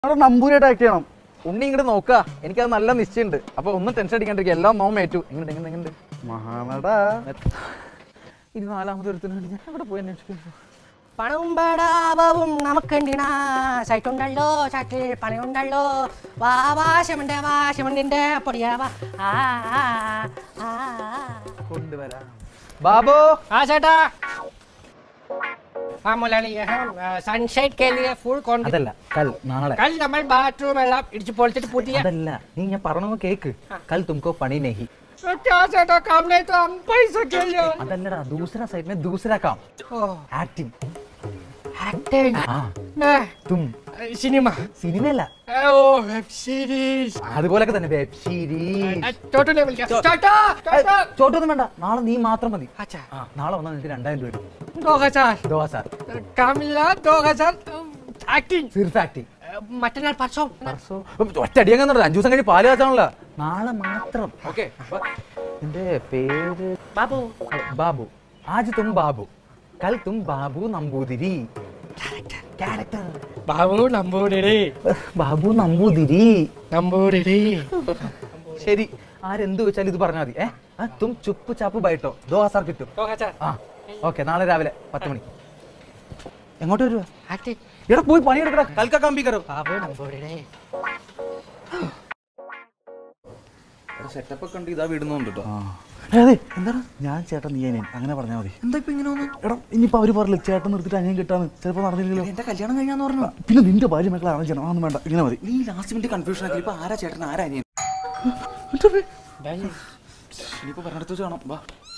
അവിടെ നമ്പൂരായിട്ട് ആക്ട് ചെയ്യണം ഉണ്ണി ഇങ്ങോട്ട് നോക്കുക എനിക്കത് നല്ല നിശ്ചയമുണ്ട് അപ്പൊ ഒന്നും ടെൻഷൻ അടിക്കാണ്ടിരിക്കുക എല്ലാം നോം ഏറ്റു എങ്ങോട്ട് എങ്ങനെ എങ്ങനെ മഹാനട ഇത് നാലാമത് ഒരുത്തിന് വേണ്ടി ഞാൻ എവിടെ പോയി അന്വേഷിക്കുന്നു പണവും പേടാവും നമുക്കുണ്ടിനാ സൈറ്റുണ്ടല്ലോ ചാറ്റിൽ പണയുണ്ടല്ലോ വാ വാ ശമന്റെ വാ ശമണ്ടിന്റെ പൊടിയാ വാ ആ ആ, ആ, ആ. കൊണ്ടുവരാം ബാബു हाँ ചേട്ടാ हाँ മുതലാളി സൺഷൈഡ് के लिए फुल कौन അതല്ല കൽ നാളെ കൽ നമ്മൾ ബാത്റൂം എല്ലാം ഇടിച്ച് പൊളിച്ചിട്ട് പുതിയ അതല്ല നീ ഞാൻ പറഞ്ഞ കേക്ക് കൽ തുമക്കോ പണി നെഹി क्या ചേട്ടാ काम नहीं तो हम पैसा के लिए അതല്ലടാ ദൂസര സൈഡ് में दूसरा काम ओह ആക്ടിംഗ് एक्टिंग ആ मैं തും सिनेमा സിനിമയല്ല ओ वेब सीरीज അതുപോലൊക്കെ തന്നെ വെബ് സീരീസ് छोटू लेवल का छोटा छोटा ചോട്ടൊന്നും വേണ്ട നാളെ നീ മാത്രം മതി अच्छा ആ നാളെ വന്നാൽ നിനക്ക് രണ്ടായിരം രൂപ കിട്ടും दो हजार ദോശ कामिला दो हजार एक्टिंग സിർഫ് ആക്ടിങ് മറ്റന്നാൾ പർസോ ഒറ്റ അടിയാൻ അഞ്ചു ദിവസം കഴിഞ്ഞ് പാല് കാച്ചാണല്ലോ നാളെ മാത്രം ഓക്കെ എന്റെ പേര് ബാബു ബാബു ആജ് തും ബാബു കൽ തും ബാബു നമ്പൂതിരി ക്യാരക്ടർ ബാബു നമ്പൂതിരി ബാബു നമ്പൂതിരി നമ്പൂതിരി ശരി ആരെന്ത് വെച്ചാലും ഇത് പറഞ്ഞാൽ മതി ഏ ആ, തും ചുപ്പ് ചാപ്പ് ബൈട്ടോ ദോ ഹസാർ കിട്ടും दो हजार ആ ഓക്കെ നാളെ രാവിലെ പത്ത് മണി എങ്ങോട്ട് വരുവാ एक्टिंग എടാ പോയി പണിയെടുക്കടാ കൽക്ക കമ്പി കയറും ബാബു നമ്പൂതിരി സെറ്റപ്പ് ഒക്കെ ഉണ്ട് ഇതാ വിടുന്നുണ്ട് കേട്ടോ അതെ എന്താണ് ഞാൻ ചേട്ടൻ നീ അനിയൻ അങ്ങനെ പറഞ്ഞാൽ മതി എന്താ ഇപ്പൊ ഇങ്ങനെ വന്നു എടാ ഇനിയിപ്പോ അവര് പറഞ്ഞില്ല ചേട്ടൻ നിർത്തിട്ട് അനിയൻ കിട്ടാന്ന് ചിലപ്പോ നടന്നില്ലല്ലോ എന്റെ കല്യാണം കഴിഞ്ഞാന്ന് പറഞ്ഞു പിന്നെ നിന്റെ ഭാര്യ മക്കളെ അറേഞ്ച് ചെയ്യണം അതൊന്നും വേണ്ട ഇങ്ങനെ മതി നീ ലാസ്റ്റ് മിനിറ്റ് കൺഫ്യൂഷൻ ആക്കി ഇപ്പൊ ആരാ ചേട്ടൻ ആരാ അനിയൻ ഇനിയിപ്പോ പറഞ്ഞിടത്ത് വെച്ച് കാണാം വാ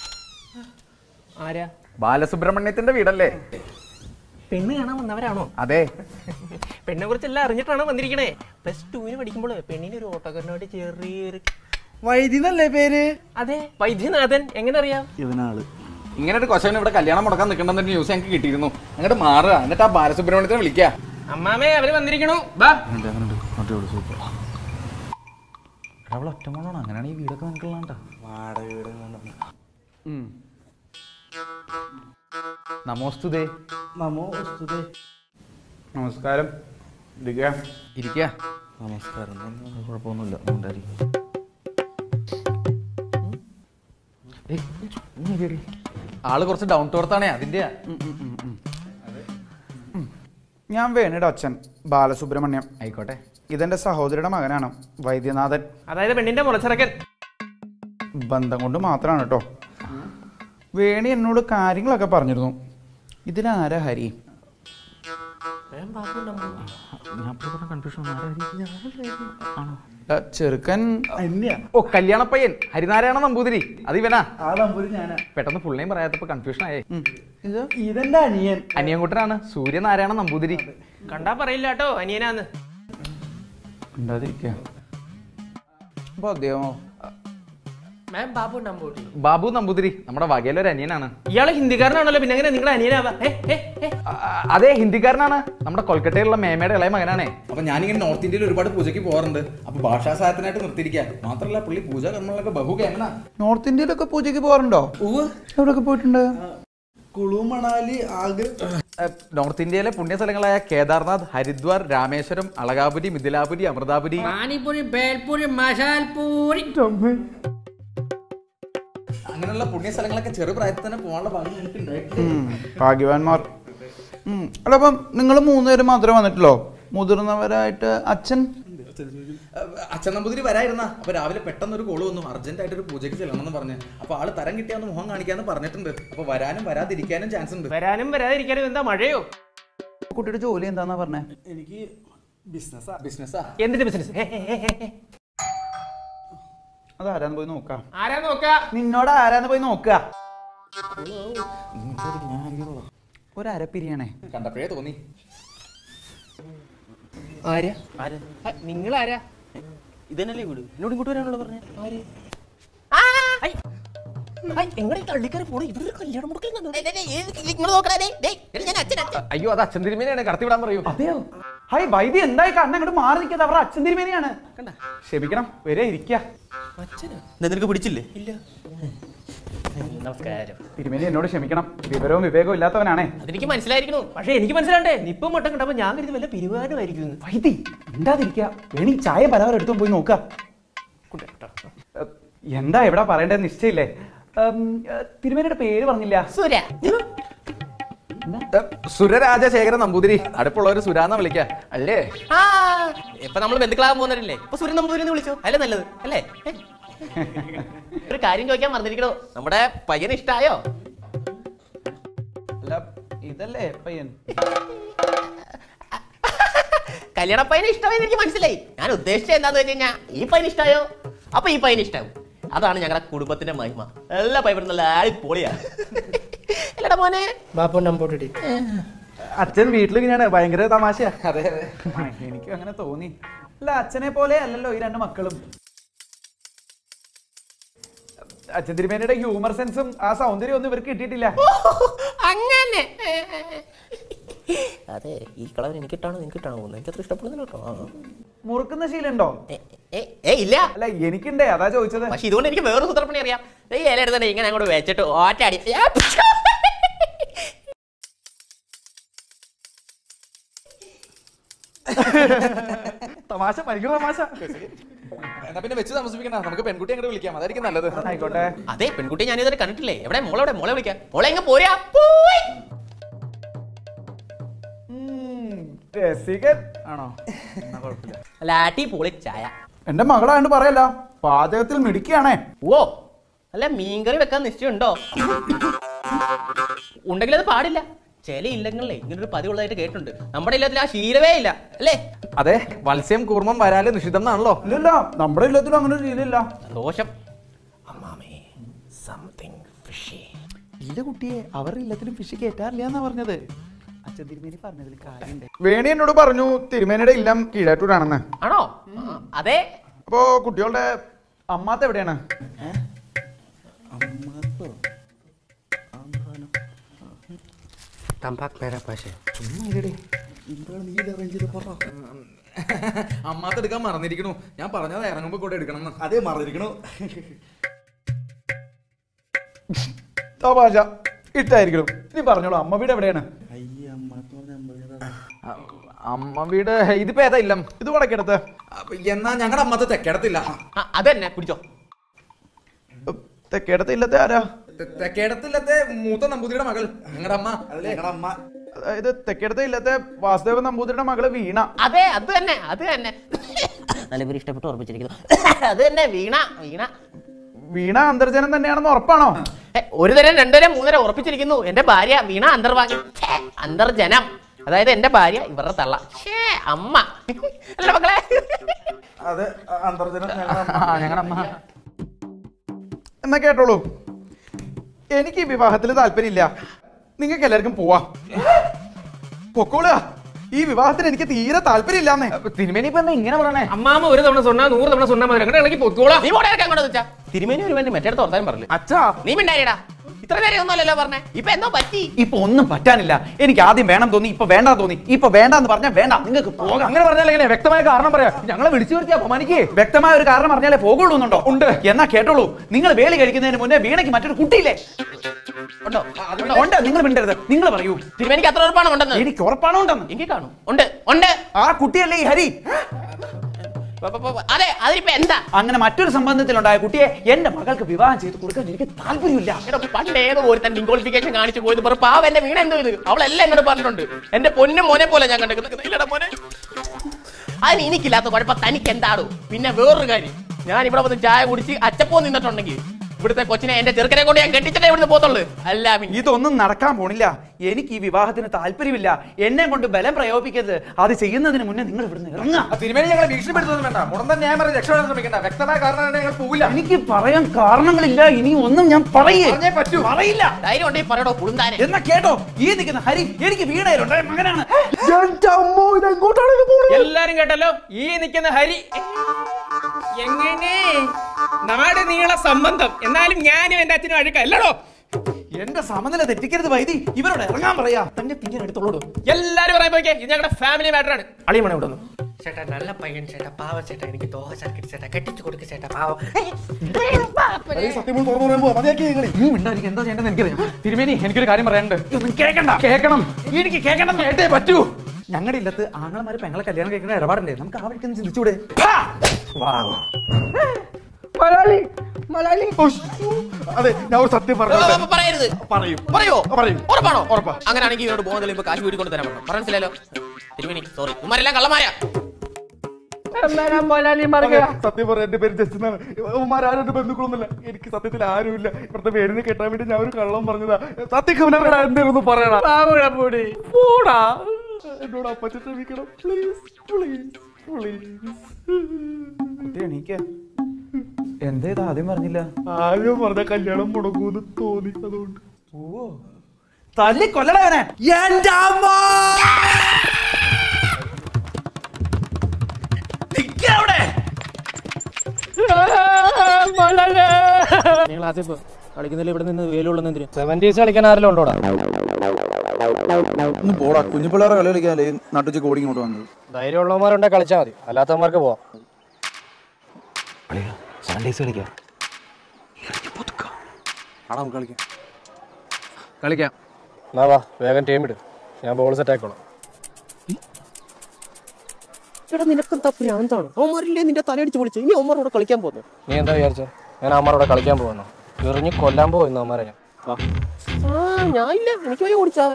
ആരാ ബാലസുബ്രഹ്മണ്യത്തിന്റെ വീടല്ലേ പെണ്ണ് കാണാൻ വന്നവരാണോ അതെ പെണ്ണിനെ കുറിച്ചെല്ലാം അറിഞ്ഞിട്ടാണ് വന്നിരിക്കണേ പ്ലസ് ടുവിന് പഠിക്കുമ്പോൾ പെണ്ണിന് ഒരു ഓട്ടോക്കാരനോട് ചെറിയൊരു വൈദ്യുന്നല്ലേ പേര് അതെ വൈദ്യനാഥൻ എങ്ങനെ അറിയാം ഇവനാള് ഇങ്ങനെ ഒരു കൊശവൻ ഇവിടെ കല്യാണം മുടക്കാൻ നിൽക്കണമെന്ന് ന്യൂസ് ഞങ്ങൾക്ക് കിട്ടിയിരുന്നു അങ്ങോട്ട് മാറുക എന്നിട്ട് ആ ബാലസുബ്രഹ്മണ്യത്തിനെ വിളിക്കുക അമ്മാമേ അവര് വന്നിരിക്കണു ബാ അവൾ ഒറ്റമോളാണ് അങ്ങനെയാണ് ഈ വീടൊക്കെ നിൽക്കലാണ്ട നമോസ്തുതേ നമോ വസ്തുതേ നമസ്കാരം ഇരിക്കുക ഇരിക്കുക നമസ്കാരം കുഴപ്പമൊന്നുമില്ല ഉണ്ടായിരിക്കും ആള് കുറച്ച് ഡൗൺ ടു എർത്താണേ അതിന്റെ ഞാൻ വേണിയുടെ അച്ഛൻ ബാലസുബ്രഹ്മണ്യം ആയിക്കോട്ടെ ഇതെന്റെ സഹോദരിയുടെ മകനാണ് വൈദ്യനാഥൻ അതായത് പെണ്ണിന്റെ മുളച്ചിറക്കൻ ബന്ധം കൊണ്ട് മാത്രമാണ് കേട്ടോ വേണി എന്നോട് കാര്യങ്ങളൊക്കെ പറഞ്ഞിരുന്നു ഇതിലാരാ ഹരി ആ, ചെറുക്കൻ എന്നെയാ ഓ കല്യാണ പയ്യൻ ഹരിനാരായണ നമ്പൂതിരി അത് ഇവനാ ആ നമ്പൂരി ഞാനാ പെട്ടെന്ന് ഫുൾ നെയിം പറയാത്തപ്പോ കൺഫ്യൂഷൻ ആയേ ഇത് ഇതെന്റെ അനിയൻ അനിയൻകുട്ടനാണ് സൂര്യനാരായണ നമ്പൂതിരി കണ്ടാ പറയില്ല കേട്ടോ അനിയനാന്ന് ഉണ്ടാതിരിക്കുക അപ്പൊ അദ്ദേഹമോ മാം ബാബു നമ്പൂതിരി ബാബു നമ്പൂതിരി നമ്മുടെ വകയിലെ ഒരു അനിയനാണ് ഇയാള് ഹിന്ദിക്കാരനാണല്ലോ പിന്നെ എങ്ങനെ നിങ്ങളെ അനിയനാവാ ഏ, ഏ, ഏ. ആ, അതെ ഹിന്ദിക്കാരനാണ് നമ്മുടെ കൊൽക്കട്ടയിലുള്ള മേമയുടെ ഇളയ മകനാണേ അപ്പൊ ഞാനിങ്ങനെ നോർത്ത് ഇന്ത്യയിൽ ഒരുപാട് പൂജയ്ക്ക് പോകാറുണ്ട് അപ്പൊ ഭാഷാ സഹായത്തിനായിട്ട് നിർത്തിയിരിക്കുക മാത്രമല്ല പുള്ളി പൂജ കർമ്മങ്ങളൊക്കെ ബഹു കേമന നോർത്ത് ഇന്ത്യയിലൊക്കെ പൂജയ്ക്ക് പോകാറുണ്ടോ എവിടെയൊക്കെ പോയിട്ടുണ്ട് കുളു മണാലി ആഗ് നോർത്ത് ഇന്ത്യയിലെ പുണ്യ സ്ഥലങ്ങളായ കേദാർനാഥ് ഹരിദ്വാർ രാമേശ്വരം അളകാപുരി മിഥിലാപുരി അമൃതാപുരി പാനിപൂരി ബേൽപൂരി മസാൽപൂരി അങ്ങനെയുള്ള പുണ്യ സ്ഥലങ്ങളൊക്കെ ചെറുപ്രായത്തിൽ തന്നെ പോകാനുള്ള ഭാഗ്യം എനിക്കുണ്ടായിട്ടുണ്ട് ഉം, ഭാഗ്യവാന്മാർ ഉം, അല്ല അപ്പം നിങ്ങൾ മൂന്നുപേരും മാത്രമേ വന്നിട്ടുള്ളൂ മുതിർന്നവരായിട്ട് അച്ഛൻ അച്ഛൻ നമ്പൂതിരി വരായിരുന്ന അപ്പൊ രാവിലെ പെട്ടെന്ന് ഒരു കോള് വന്നു അർജന്റ് ആയിട്ട് ഒരു പൂജയ്ക്ക് ചെല്ലണം എന്ന് പറഞ്ഞ് അപ്പൊ ആള് തരം കിട്ടിയാന്ന് മുഖം കാണിക്കാന്ന് പറഞ്ഞിട്ടുണ്ട് അപ്പൊ വരാനും വരാതിരിക്കാനും ചാൻസ് ഉണ്ട് വരാനും വരാതിരിക്കാനും എന്താ മഴയോ കുട്ടിയുടെ ജോലി എന്താന്നാ പറഞ്ഞേ എനിക്ക് ബിസിനസ്സാ ബിസിനസ്സാ എന്തിന്റെ ബിസിനസ് അത് ആരാന്ന് പോയി നോക്കാം ആരാ നോക്കാ നിന്നോട് ആരാന്ന് പോയി നോക്കുക ഒരു അരപ്പിരിയാണേ കണ്ടപ്പോഴേ തോന്നി ആരാ നിങ്ങൾ ആരാ ഇതന്നല്ലേ വീട് എന്നോട് ഇങ്ങോട്ട് വരാനുള്ള പറഞ്ഞ ആര് എങ്ങനെ തള്ളിക്കാരെ പോണേ ഇവരുടെ കല്യാണം അയ്യോ അത് അച്ഛൻ തിരുമേനയാണ് കടത്തി വിടാൻ പറയൂ അതെയോ ഹായ് വൈദ്യ എന്തായി കാരണം അങ്ങോട്ട് മാറി നിൽക്കാതെ അവരുടെ അച്ഛൻ തിരുമേനിയാണ് ക്ഷമിക്കണം വരെ ഇരിക്കുക അച്ഛനാ നിനക്ക് പിടിച്ചില്ലേ ഇല്ല നമസ്കാരം തിരുമേനി എന്നോട് ക്ഷമിക്കണം വിവരവും വിവേകവും ഇല്ലാത്തവനാണേ അതെനിക്ക് മനസ്സിലായിരിക്കണു പക്ഷെ എനിക്ക് മനസ്സിലാണ്ടേ നിപ്പം മട്ടം കണ്ടപ്പോ ഞാൻ കരുതി വല്ല പിരിവാനുമായിരിക്കും വൈദ്യ ഉണ്ടാതിരിക്കുക വേണി ചായ പലവരും എടുത്തും പോയി നോക്കാം ഏഹ്, എന്താ എവിടെ പറയേണ്ടത് നിശ്ചയില്ലേ ഉം, ഏഹ്, തിരുമേനിയുടെ പേര് പറഞ്ഞില്ല സുര സുരരാജശേഖരൻ നമ്പൂതിരി അടുപ്പുള്ളവര് സുരാന്ന വിളിക്ക അല്ലേ ആ ഇപ്പൊ നമ്മൾ ബന്ധുക്കളാകാൻ പോകുന്നവരല്ലേ ഇപ്പൊ സൂര്യൻ നമ്പൂതിരി എന്ന് വിളിച്ചോ അല്ലേ നല്ലത് അല്ലേ ഏ? ഒരു കാര്യം ചോദിക്കാൻ മറന്നിരിക്കണോ നമ്മുടെ പയ്യന് ഇഷ്ടായോ അല്ല ഇതല്ലേ പയ്യൻ കല്യാണ പയ്യന് ഇഷ്ടമായെന്ന് എനിക്ക് മനസ്സിലായി ഞാൻ ഉദ്ദേശിച്ചത് എന്താന്ന് വെച്ച് കഴിഞ്ഞാൽ ഈ പയ്യന് ഇഷ്ടമായോ അപ്പൊ ഈ പയ്യന് ഇഷ്ടാവും അതാണ് ഞങ്ങളുടെ കുടുംബത്തിന്റെ മഹിമ എല്ലാ പയ്യനും നല്ല പൊളിയാ അല്ലടാ മോനെ ബാപ്പു നമ്പോട്ടി അച്ഛൻ വീട്ടിൽ ഇങ്ങനെയാണ് ഭയങ്കര തമാശയാ അതെ അതെ എനിക്ക് അങ്ങനെ തോന്നി അല്ല അച്ഛനെ പോലെ അല്ലല്ലോ ഈ രണ്ട് മക്കളും അച്ഛൻ തിരുമേനിയുടെ ഹ്യൂമർ സെൻസും ആ സൗന്ദര്യം ഒന്നും ഇവർക്ക് കിട്ടിയിട്ടില്ല അങ്ങനെ അതെ ഈ കളർ എനിക്കിട്ടാണോ നിനക്കിട്ടാണോ എനിക്ക് അത്ര ഇഷ്ടപ്പെടുന്നില്ല കേട്ടോ ആ. മുറുക്കുന്ന ശീലുണ്ടോ ഏ, ഏ, ഏ ഇല്ല അല്ല എനിക്കുണ്ടേ അതാ ചോദിച്ചത് പക്ഷെ ഇതുകൊണ്ട് എനിക്ക് വേറെ സൂത്രപ്പണി അറിയാം ഈ ഇല എടുത്തന്നെ ഇങ്ങനെ അങ്ങോട്ട് വെച്ചിട്ട് ഓറ്റാടി തമാശ ഭയങ്കര തമാശ എന്നാ പിന്നെ വെച്ച് താമസിപ്പിക്കണ്ട നമുക്ക് പെൺകുട്ടി അങ്ങോട്ട് വിളിക്കാം അതായിരിക്കും നല്ലത് ആയിക്കോട്ടെ അതെ പെൺകുട്ടി ഞാൻ ഇതുവരെ കണ്ടിട്ടില്ലേ എവിടെ മോളെവിടെ മോളെ വിളിക്കാം മോളെ എങ്ങ് പോരാ പോയി. ഉം, രസികൻ ആണോ എന്നാ കുഴപ്പമില്ല അല്ല അടി പൊളി ചായ എന്റെ മകളായോണ്ട് പറയല്ല പാചകത്തിൽ മിടിക്കുകയാണേ ഓ അല്ല മീൻകറി വെക്കാൻ നിശ്ചയമുണ്ടോ ഉണ്ടെങ്കിൽ അത് പാടില്ല ചില ഇല്ലങ്ങളിലെ ഇങ്ങനൊരു പതിവുള്ളതായിട്ട് കേട്ടിട്ടുണ്ട് നമ്മുടെ ഇല്ലത്തിൽ ആ ശീലമേ ഇല്ല അല്ലേ അതെ മത്സ്യം കൂർമ്മം വരാല് നിഷിദ്ധം എന്നാണല്ലോ ഇല്ലല്ല നമ്മുടെ ഇല്ലത്തിലും അങ്ങനെ ഒരു ശീലമില്ല സന്തോഷം അമ്മാമേ സംതിങ് ഫിഷി ഇല്ല കുട്ടിയെ അവരുടെ ഇല്ലത്തിലും ഫിഷ് കയറ്റാറില്ല എന്നാ പറഞ്ഞത് അച്ഛൻ തിരുമേനി പറഞ്ഞതിൽ കാര്യമുണ്ട് വേണി എന്നോട് പറഞ്ഞു തിരുമേനിയുടെ ഇല്ലം കീഴാറ്റൂരാണെന്ന് ആണോ ആ, അതെ അപ്പോ കുട്ടികളുടെ അമ്മാത്ത എവിടെയാണ് അമ്മത്തോ തമ്പാക്ക് പേരാ പക്ഷേ എന്താണ് നീ അറേഞ്ച് ചെയ്ത് പറ അമ്മാത്ത് എടുക്കാൻ മറന്നിരിക്കണു ഞാൻ പറഞ്ഞത് ഇറങ്ങുമ്പോ കൂടെ എടുക്കണം എന്ന് അതേ മറന്നിരിക്കണു തമാശ ഇട്ടായിരിക്കണം ഇനി പറഞ്ഞോളൂ അമ്മ വീട് എവിടെയാണ് അയ്യ അമ്മത്ത് പറഞ്ഞ അമ്പതിനാ അമ്മ വീട് ഇതിപ്പോ ഏതാ ഇല്ലം ഇത് വടക്കെടുത്ത് അപ്പൊ എന്നാ ഞങ്ങളുടെ അമ്മത്ത് തെക്കേടത്തില്ല ആ, അത് തന്നെ പിടിച്ചോ തെക്കേടത്ത് ഇല്ലത്തെ ആരാ തെ- തെക്കേടത്തില്ലത്തെ മൂത്ത നമ്പൂതിരിയുടെ മകൾ ഞങ്ങളുടെ അമ്മ അതല്ലേ ഞങ്ങളുടെ അമ്മ അതായത് തെക്കേടത്ത് ഇല്ലത്തെ വാസുദേവ നമ്പൂതിരിയുടെ മകള് വീണ അതെ അത് തന്നെ അത് തന്നെ നല്ല പേര് ഇഷ്ടപ്പെട്ട് ഉറപ്പിച്ചിരിക്കുന്നു അത് തന്നെ വീണ വീണ വീണ അന്തർജനം തന്നെയാണെന്ന് ഉറപ്പാണോ ഏ, ഒരു തരം രണ്ടുതരം മൂന്നരം ഉറപ്പിച്ചിരിക്കുന്നു എന്റെ ഭാര്യ വീണ അന്തർവാങ്ങി ഛേ, അന്തർജനം അതായത് എന്റെ ഭാര്യ ഇവരുടെ തള്ള ഛേ അമ്മ അല്ല മക്കളെ അത് അന്തർജനം ഞങ്ങളുടെ അമ്മ ഞങ്ങളുടെ അമ്മ എന്നാ കേട്ടോളൂ എനിക്ക് ഈ വിവാഹത്തിൽ താല്പര്യമില്ല നിങ്ങൾക്ക് എല്ലാവർക്കും പോവാം പൊക്കോളുക ഈ വിവാഹത്തിന് എനിക്ക് തീരെ താല്പര്യമില്ലാന്നേ തിരുമേനി ഇപ്പൊ എന്താ ഇങ്ങനെ പറയണേ അമ്മാമ ഒരു തവണ സൊന്നാ നൂറ് തവണ സൊന്നാ മതി അങ്ങനെ ഇളക്കി പൊക്കോളാം നീ പോടെ അങ്ങോട്ട് വെച്ചാ തിരുമേനി ഒരു വേണ്ടി മറ്റേടത്ത് ഓർത്താൻ പറഞ്ഞു അച്ഛാ നീ മിണ്ടാരിടാ ഇത്ര നേരം ഒന്നുമല്ലല്ലോ പറഞ്ഞേ ഇപ്പൊ എന്തോ പറ്റി ഇപ്പൊ ഒന്നും പറ്റാനില്ല എനിക്ക് ആദ്യം വേണം തോന്നി ഇപ്പൊ വേണ്ട തോന്നി ഇപ്പൊ വേണ്ടെന്ന് പറഞ്ഞാൽ വേണ്ട നിങ്ങൾക്ക് പോകാം അങ്ങനെ പറഞ്ഞാൽ എങ്ങനെ വ്യക്തമായ കാരണം പറയാ ഞങ്ങളെ വിളിച്ചു വരുത്തി അപമാനിക്കേ വ്യക്തമായ ഒരു കാരണം പറഞ്ഞാലേ പോകുള്ളൂ എന്നുണ്ടോ ഉണ്ട് എന്നാ കേട്ടോളൂ നിങ്ങൾ വേലി കഴിക്കുന്നതിന് മുന്നേ വീണയ്ക്ക് മറ്റൊരു കുട്ടിയില്ലേ ഉണ്ടോ ഉണ്ട് നിങ്ങൾ മിണ്ടരുത് നിങ്ങൾ പറയൂ തിരുമേനിക്ക് അത്ര ഉറപ്പാണ് ഉണ്ടെന്ന് എനിക്ക് ഉറപ്പാണോ ഉണ്ടെന്ന് എനിക്ക് കാണും ഉണ്ട് ഉണ്ട് ആ കുട്ടിയല്ലേ ഈ ഹരി പ- പ- പ- അതെ അതിനിപ്പോ എന്താ അങ്ങനെ മറ്റൊരു സംബന്ധത്തിലുണ്ടായ കുട്ടിയെ എന്റെ മകൾക്ക് വിവാഹം ചെയ്ത് കൊടുക്കാൻ എനിക്ക് താല്പര്യമില്ല എടോ, പണ്ട് ഏതോ ഒരുത്തൻ ഡിംഗോളിഫിക്കേഷൻ കാണിച്ചു പോയത് പറ പാവ എന്റെ വീണ എന്തോ ഇത് അവളെല്ലാം എന്നോട് പറഞ്ഞിട്ടുണ്ട് എന്റെ പൊന്നും മോനെ പോലെ ഞാൻ കണ്ടിരിക്കുന്നത് ഇല്ലടാ മോനെ അതിന് എനിക്കില്ലാത്ത കുഴപ്പം തനിക്ക് എന്താടോ പിന്നെ വേറൊരു കാര്യം ഞാൻ ഇവിടെ വന്ന് ചായ കുടിച്ച് അച്ചപ്പോ നിന്നിട്ടുണ്ടെങ്കിൽ ഇവിടുത്തെ കൊച്ചിനെ എന്റെ ചെറുക്കനെ കൊണ്ട് ഞാൻ കെട്ടിച്ചിട്ടേ ഇവിടുന്ന് പോത്തുള്ളൂ അല്ല പിന്നെ ഇതൊന്നും നടക്കാൻ പോണില്ല എനിക്ക് ഈ വിവാഹത്തിന് താല്പര്യമില്ല എന്നെ കൊണ്ട് ബലം പ്രയോഗിക്കരുത് അത് ചെയ്യുന്നതിന് മുന്നേ നിങ്ങൾ ഇവിടുന്ന് ഇറങ്ങുക തിരുമേനി ഞങ്ങളെ ഭീഷണിപ്പെടുത്തൊന്നും വേണ്ട മുടന്തൻ ന്യായം പറഞ്ഞ് രക്ഷപ്പെടാൻ ശ്രമിക്കണ്ട വ്യക്തമായ കാരണം ഞങ്ങൾ പോവില്ല എനിക്ക് പറയാൻ കാരണങ്ങളില്ല ഇനി ഒന്നും ഞാൻ പറയേ പറഞ്ഞേ പറ്റൂ. പറയില്ല ധൈര്യം ഉണ്ടെങ്കിൽ പറയടോ പുളുന്താനെ എന്നാ കേട്ടോ ഈ നിൽക്കുന്ന ഹരി എനിക്ക് വീണയിലുണ്ടായ മകനാണ് എല്ലാരും കേട്ടല്ലോ ഈ നിൽക്കുന്ന ഹരി എങ്ങനെ നാട് നീള സംബന്ധം എന്നാലും ഞാനും എന്റെ അച്ഛനും അഴുക്ക അല്ലടോ എന്റെ സമനില തെറ്റിക്കരുത് വൈദി ഇവരോട് ഇറങ്ങാൻ പറയാ തന്നെ പിന്നെ എടുത്തോളൂ എല്ലാരും പറയാൻ പോയിക്കേ ഇത് ഞങ്ങളുടെ ഫാമിലി മാറ്റർ ആണ് അളിയമാണ് ഇവിടെ നിന്ന് ചേട്ടാ നല്ല പയ്യൻ ചേട്ടാ പാവ ചേട്ടാ എനിക്ക് ദോശ കിട്ടി ചേട്ടാ കെട്ടിച്ചു കൊടുക്ക ചേട്ടാ പാവം എന്താ ചെയ്യേണ്ടത് എനിക്കറിയാം തിരുമേനി എനിക്കൊരു കാര്യം പറയാനുണ്ട് ഇതൊന്നും കേൾക്കണ്ട കേൾക്കണം എനിക്ക് കേൾക്കണം കേട്ടേ പറ്റൂ ഞങ്ങളുടെ ഇല്ലത്ത് ആങ്ങളമാര് പെങ്ങളെ കല്യാണം കഴിക്കുന്ന ഇടപാടുണ്ടേ നമുക്ക് ആ വഴിക്കൊന്ന് ചിന്തിച്ചൂടെ മലയാളി മലയാളി അതെ ഞാൻ ഒരു സത്യം പറഞ്ഞു പറയരുത് പറയും പറയോ പറയും. ഉറപ്പാണോ ഉറപ്പാ. അങ്ങനെയാണെങ്കിൽ ഇവരോട് പോകുന്നതിൽ ഇപ്പൊ കാശ് വീട്ടിൽ കൊണ്ട് തരാൻ പറ്റും മനസ്സിലായല്ലോ തിരുമേനി സോറി ഉമ്മാരെല്ലാം കള്ളമാരാ മലയാളി മറക്കുക സത്യം പറയാം എന്റെ പേര് ജസ്റ്റ് എന്നാണ് ഉമ്മാരും എന്റെ ബന്ധുക്കളൊന്നുമില്ല എനിക്ക് സത്യത്തിൽ ആരുമില്ല ഇവിടുത്തെ പേരിന് കേട്ടാൻ വേണ്ടി ഞാൻ ഒരു കള്ളം പറഞ്ഞതാ സത്യക്കവനടാ എന്തേലും പറയണ പാവൂടി പോടാ എന്നോട് അപ്പച്ച ക്ഷമിക്കണം പ്ലീസ് പ്ലീസ് പ്ലീസ് എണീക്ക എന്താ ഇത് ആദ്യം പറഞ്ഞില്ല ആരും പറഞ്ഞ കല്യാണം മുടങ്ങൂന്ന് തോന്നി അതുകൊണ്ട് തല്ലി കൊല്ലടവനെ എന്റെ അമ്മ നിക്കവിടെ നിങ്ങൾ ആദ്യം കളിക്കുന്നില്ല ഇവിടെ നിന്ന് വേലുള്ളെന്ന് എന്തിനു സെവന്റീസ് കളിക്കാൻ ആരെല്ലാം ഉണ്ടോടാ ഒന്ന് പോടാ കുഞ്ഞു പിള്ളേരെ കളി കളിക്കാനല്ലേ നട്ടുച്ച കോടി ഇങ്ങോട്ട് വന്നത് ധൈര്യമുള്ളവന്മാരുണ്ടെ കളിച്ചാൽ മതി അല്ലാത്തവന്മാർക്ക് പോവാം സൺഡേസ് കളിക്കാം ആടാ നമുക്ക് കളിക്കാം കളിക്കാം എന്നാ വാ വേഗം ടീം ഇട് ഞാൻ ബോൾ സെറ്റ് ആക്കോളാം എടാ നിനക്കെന്താ ഭ്രാന്താണ് അവന്മാരില്ലേ നിന്റെ തലയടിച്ച് പൊളിച്ച് ഇനി അവന്മാരോട് കളിക്കാൻ പോകുന്നു നീ എന്താ വിചാരിച്ചേ ഞാൻ അമ്മമാരോടെ കളിക്കാൻ പോകുന്നു എറിഞ്ഞ് കൊല്ലാൻ പോകുന്നു അമ്മമാരെ ഞാൻ വാ ആ ഞാൻ ഇല്ല എനിക്ക് പോയി ഓടിച്ചാ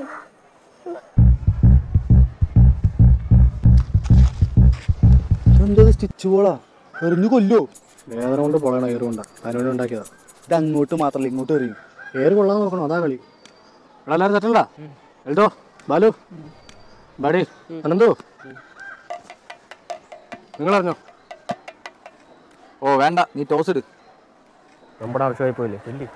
എന്തത് സ്റ്റിച്ച് പോളാ എറിഞ്ഞു കൊല്ലോ വേദന കൊണ്ട് പൊളയണ ഏറുകൊണ്ടാ അതിനുവേണ്ടി ഉണ്ടാക്കിയതാ ഇത് അങ്ങോട്ട് മാത്രല്ല ഇങ്ങോട്ട് എറിയും ഏറ് കൊള്ളാൻ നോക്കണം അതാ കളി ഇവിടെ എല്ലാവരും തെറ്റണ്ടാ എൽദോ ബാലു ബാഡി അനന്തു നിങ്ങൾ അറിഞ്ഞോ ഓ വേണ്ട നീ ടോസ് ഇട് നമ്മുടെ ആവശ്യമായി പോയില്ലേ ചെല്ലി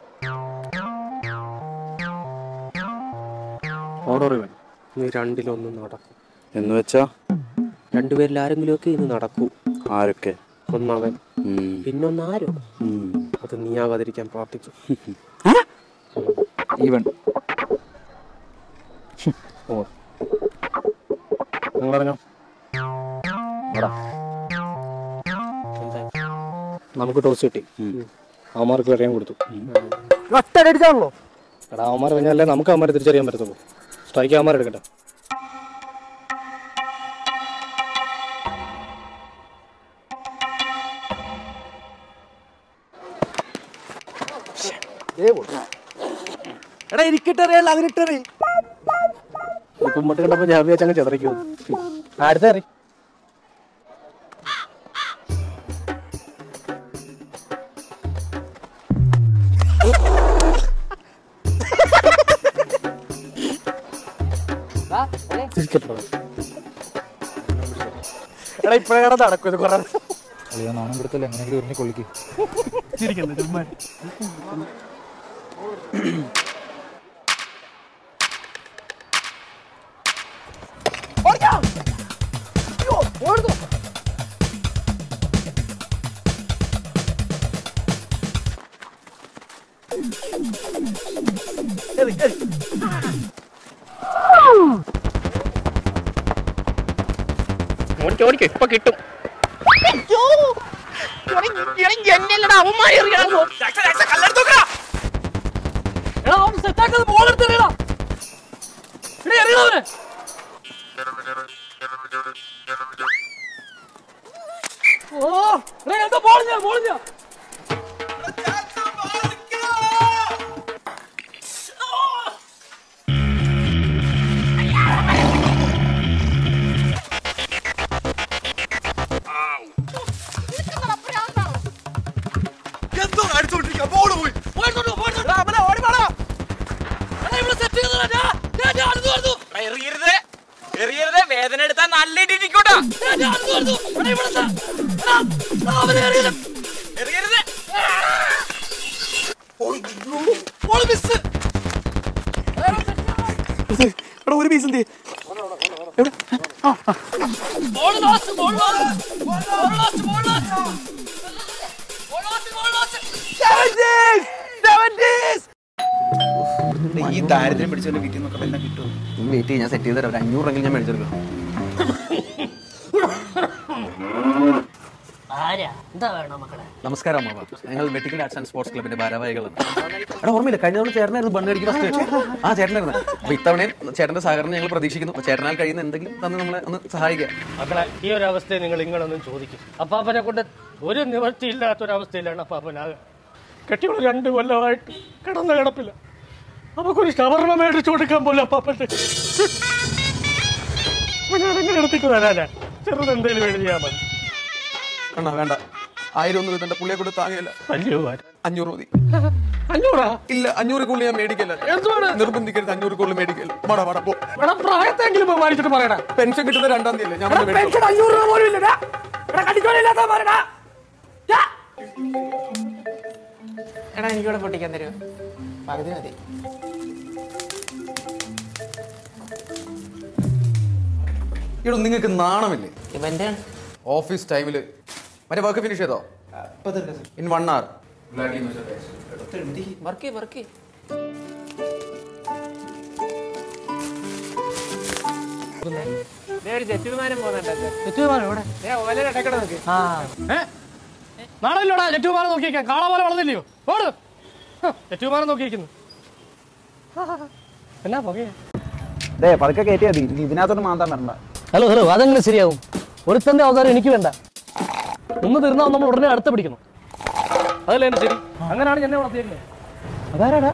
ഓർഡർ ഇവൻ നീ രണ്ടിലൊന്നും നടക്കും എന്ന് വെച്ചാ രണ്ടുപേരിൽ ആരെങ്കിലും ഒക്കെ ഇന്ന് നടക്കൂ ആരൊക്കെ ഒന്നവൻ ഉം. പിന്നൊന്നാരോ ഉം. അത് നീയാകാതിരിക്കാൻ പ്രാർത്ഥിച്ചു ഈവൻ ഓ നിങ്ങളറിഞ്ഞോ എടാ നമുക്ക് ടോസ് കിട്ടി അവന്മാർക്ക് എറിയാൻ കൊടുത്തു ഒറ്റടിച്ചാണല്ലോ എടാ അവന്മാർ കഴിഞ്ഞാലേ നമുക്ക് അവന്മാരെ തിരിച്ചറിയാൻ പറ്റത്തുള്ളൂ സ്ട്രൈക്ക് അവന്മാർ എടുക്കട്ടെ എടാ എനിക്കിട്ടറിയാലോ അതിനിട്ടറി കുമ്മട്ട് കണ്ടപ്പോ ഞാൻ വിചാരിച്ചങ്ങ് ചെതറിക്കൂ അടുത്തേറി എടാ ഇപ്പഴാണ് നടക്കും ഇത് കുറെ അളിയാ നാണം കൊടുത്തല്ലേ എങ്ങനെയെങ്കിലും എറിഞ്ഞു കൊള്ളിക്ക് ഓടിക്കോ ഓടിക്കോ ഇപ്പൊ കിട്ടും എന്നല്ലടാ അവന്മാരെ എറിയണോ എറിയരുത് എറിയരുത് വേദന എടുത്താൽ നല്ല ഇടിക്കോട്ടാ എറിയരുത് എടാ ഒരു പീസ് എന്ത് ഈ ദാരിദ്ര്യം പിടിച്ചവരുടെ വീട്ടിൽ നിന്നൊക്കെ വല്ല കിട്ടും വെയിറ്റ് ചെയ്ത് ഞാൻ സെറ്റ് ചെയ്ത് തരാം ഒരു അഞ്ഞൂറെങ്കിലും ഞാൻ മേടിച്ചെടുക്കാം ആരാ എന്താ വേണം മക്കളെ നമസ്കാരം അമ്മ ഞങ്ങൾ വെട്ടിക്കൽ ആർട്സ് ആൻഡ് സ്പോർട്സ് ക്ലബിന്റെ ഭാരവാഹികളാണ് എടാ ഓർമ്മയില്ല കഴിഞ്ഞ തവണ ചേട്ടനായിരുന്നു ബണ്ണ് അടിക്ക് ഫസ്റ്റ് ആ ചേട്ടനായിരുന്നു അപ്പൊ ഇത്തവണയും ചേട്ടന്റെ സഹകരണം ഞങ്ങൾ പ്രതീക്ഷിക്കുന്നു അപ്പൊ ചേട്ടനാൽ കഴിയുന്ന എന്തെങ്കിലും തന്ന് നമ്മളെ ഒന്ന് സഹായിക്കുക മക്കളെ ഈ ഒരു അവസ്ഥയെ നിങ്ങൾ ഇങ്ങനൊന്നും ചോദിക്കും അപ്പാപ്പനെ കൊണ്ട് ഒരു നിവൃത്തിയില്ലാത്തൊരവസ്ഥയിലാണ് അപ്പാപ്പനാകെ കെട്ടിയുള്ള രണ്ട് കൊല്ലമായിട്ട് കിടന്ന കിടപ്പില്ല നമുക്കൊരു ഷവർമ മേടിച്ചു കൊടുക്കാൻ പോലും അപ്പാപ്പന്റെ അപ്പൊ ഞാനെങ്ങനെ എടുത്തിട്ട് തരാനാ ചെറുതെന്തേലും എഴുതിയാൽ മതി അണ്ണാ വേണ്ട ആയിരം ഒന്നും തന്റെ പുള്ളിയെ കൊണ്ട് താങ്ങില്ല വലിയ ഉപകാരം. അഞ്ഞൂറ് മതി അഞ്ഞൂറാ ഇല്ല അഞ്ഞൂറ് കൂടുതൽ ഞാൻ മേടിക്കില്ല എന്തുവാണ് നിർബന്ധിക്കരുത് അഞ്ഞൂറ് കൂടുതൽ മേടിക്കില്ല വാടാ വാടാ പോ എടാ പ്രായത്തെങ്കിലും ബഹുമാനിച്ചിട്ട് പറയടാ പെൻഷൻ കിട്ടുന്ന രണ്ടാം തീയതി അല്ലേ ഞാൻ വന്ന് മേടിച്ചോളാം. പെൻഷൻ അഞ്ഞൂറ് രൂപ പോലും ഇല്ലടാ എടാ കടിച്ചോലില്ലാത്ത പറയടാ എടാ എനിക്കിവിടെ പൊട്ടിക്കാൻ തരുമോ പകുതി മതി ഇവിടെ നിങ്ങൾക്ക് നാണമില്ലേ ഇവന്റെ ഓഫീസ് ടൈമിൽ മറ്റേ വർക്ക് ഫിനിഷ് ചെയ്തോ in one hour work work ഒരു തെറ്റുമാനം പോകുന്നുണ്ട് ഓല ഇടക്കട നോക്ക് നാളെല്ലോടാ നെറ്റുമാനം നോക്കിയേക്കാം കാള പോലെ വളർന്നില്ലയോ ഓട് നെറ്റുമാനം നോക്കിയിരിക്കുന്നു എന്നാ പുകയാ പതുക്കെ കയറ്റിയാ മതി ഇതിനകത്തോട്ട് മാന്താൻ വരണ്ട ഹലോ ഹലോ അതെങ്ങനെ ശരിയാവും ഒരുത്തന്റെ അവതാരം എനിക്ക് വേണ്ട ഒന്ന് തീർന്നാൽ നമ്മൾ ഉടനെ അടുത്ത് പിടിക്കണം അതല്ലേ എന്നെ ശരി അങ്ങനെയാണ് എന്നെ വളർത്തിയേക്കുന്നത് അതാരാടാ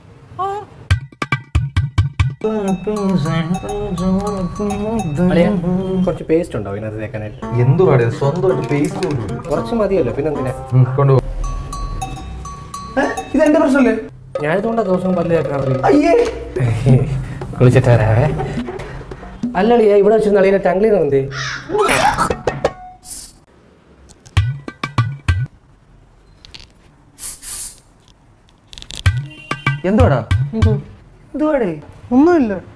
കുറച്ച് പേസ്റ്റ് ഉണ്ടോ ഇതിനകത്ത് തേക്കാനായിട്ട് എന്തുവാടെ സ്വന്തമായിട്ട് പേസ്റ്റ് കൊണ്ടുപോയി കുറച്ച് മതിയല്ലോ പിന്നെ എന്തിനാ കൊണ്ടുപോ ഇതെന്റെ പ്രശ്നമല്ലേ ഞാനിതുകൊണ്ടാ ദിവസം പല്ല് തേക്കാറ് അയ്യേ കുളിച്ചിട്ട് വരാവേ അല്ലളിയാ ഇവിടെ വെച്ച് നളിയെ ടംഗ്ലി എന്തേ എന്തുവാടാ എന്തുവാടേ ഒന്നുമില്ല